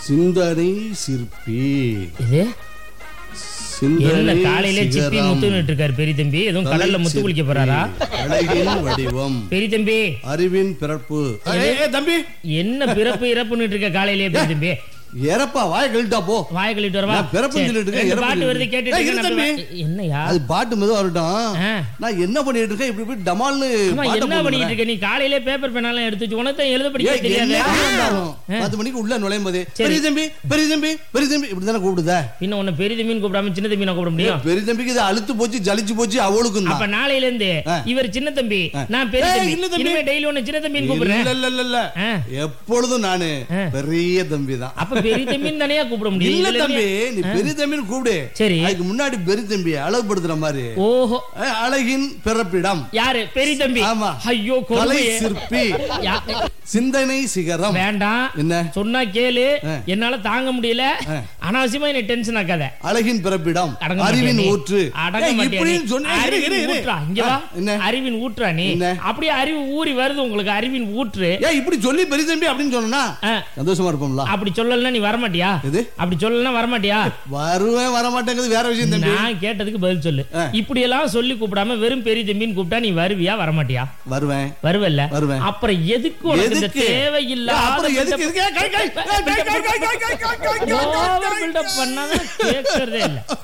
சிந்தனை சிற்பி இது என்ன சிந்தனை காலையில சிப்பி சிகரம். முத்துன்னு இருக்காரு பெரிய தம்பி எதுவும் கடல்ல முத்து குளிக்க போறாரா சிற்பி, அழகின் வடிவம் பெரிய தம்பி அறிவின் பிறப்பு ஏய், ஏய், தம்பி என்ன பிறப்பு இறப்புன்னு இருக்க காலையிலே பெரிய தம்பி ஏறப்பா வாய கழிட்டா போ வாய கழிட்டு வரவா நான் பிறப்புன்னு சரி, சொல்லிட்டு இருக்கேன், ரெண்டு இறப்புன்னு பாட்டு வருது சொல்லிட்டு கேட்டுட்டு இருக்கேன். இருக்கேன், ஏய், நான் போய்- என்னையா அது பாட்டு மெதுவா வரட்டும் ஆ. நான் என்ன பண்ணிட்டு இருக்கேன் இப்படி இப்படி டமால்னு அம்மா, பாட்டை என்ன பண்ணிட்டு போடுறேன். இருக்க நீ காலையிலே பேப்பர் பெண்ணாலும் எடுத்து வச்சு உனக்கு தான் எழுத படிக்க ஏய், தெரியாது என்னைக்கு இருந்தாலும் பத்து மணிக்கு உள்ள நுழையும் போது சரி. பெரிய தம்பி பெரிய தம்பி பெரிய தம்பி இப்படிதானே கூப்பிடுத பின்ன உன்னை பெரிய தம்பின்னு கூப்பிடாம சின்ன தம்பி நான் கூப்பிட முடியும் பெரிய தம்பிக்கு இது அழுத்து போச்சு ஜலிச்சு போச்சு அவளுக்கும் அப்ப தான் நாளையில இருந்து ஆ. இவர் சின்ன தம்பி நான் பெரிய ஏய், தம்பி இல்ல தம்பி. இனிமே டெய்லி உன்னை சின்ன தம்பின்னு இல்ல கூப்பிடுறேன் இல்ல இல்ல இல்ல ஆ. எப்பொழுதும் நானு ஆ. பெரிய தம்பி தான் அப்ப பெரிய தம்பின்னு தானே கூப்பிட முடியும் இல்ல இதுல தம்பி இருந்து- நீ பெரிய தம்பின்னு கூப்பிடு சரி. அதுக்கு முன்னாடி பெரிய தம்பி அழகுபடுத்துற மாதிரி ஓஹோ ஏய், அழகின் பிறப்பிடம் யாரு பெரிய தம்பி ஆமா. ஐயோ கலை கொடுமையே. சிற்பி யா- சிந்தனை சிகரம் வேண்டாம் என்ன சொன்னா கேளு ஆ. என்னால தாங்க முடியல ஆ. அனாவசியமா என்ன டென்ஷன் ஆக்காத அழகின் பிறப்பிடம் அடங்க மாட்டியா அறிவின் நீ? ஊற்று அடங்க ஏய், மாட்டியா இப்படின்னு நீ? சொன்ன இரு, அறிவின் இரு, இரு. ஊற்றா, இங்க வா. ஆ, என்ன அறிவின் ஊற்றா நீ என்ன? அப்படியே அறிவு ஊறி வருது உங்களுக்கு அறிவின் ஊற்று ஏன் இப்படி சொல்லி பெரிய தம்பி அப்படின்னு சொன்னா ஆ. சந்தோஷமா இருப்போம்ல அப்படி சொல்லலன்னா நீ வரமாட்டியா எது அப்படி சொல்லலன்னா வரமாட்டியா வருவேன் வர மாட்டேங்குது வேற விஷயம் தம்பி நான் கேட்டதுக்கு பதில் சொல்லு ஆ. இப்படி எல்லாம் சொல்லி கூப்பிடாம வெறும் பெரிய தம்பின்னு கூப்பிட்டா நீ வருவியா வரமாட்டியா வருவேன் வருவல்ல வருவேன். அப்புறம் எதுக்கு உனக்கு இந்த எதுக்கு தேவையில்லாத ஏய், அப்புறம் எதுக்கு build-up- எதுக்கு ஏய், கை, கை, ஏய், கை, கை, கை, கை, கை, கை, கை, கை, கை, கை, கை, over build-up பண்ணாதான் கேட்கறதே இல்ல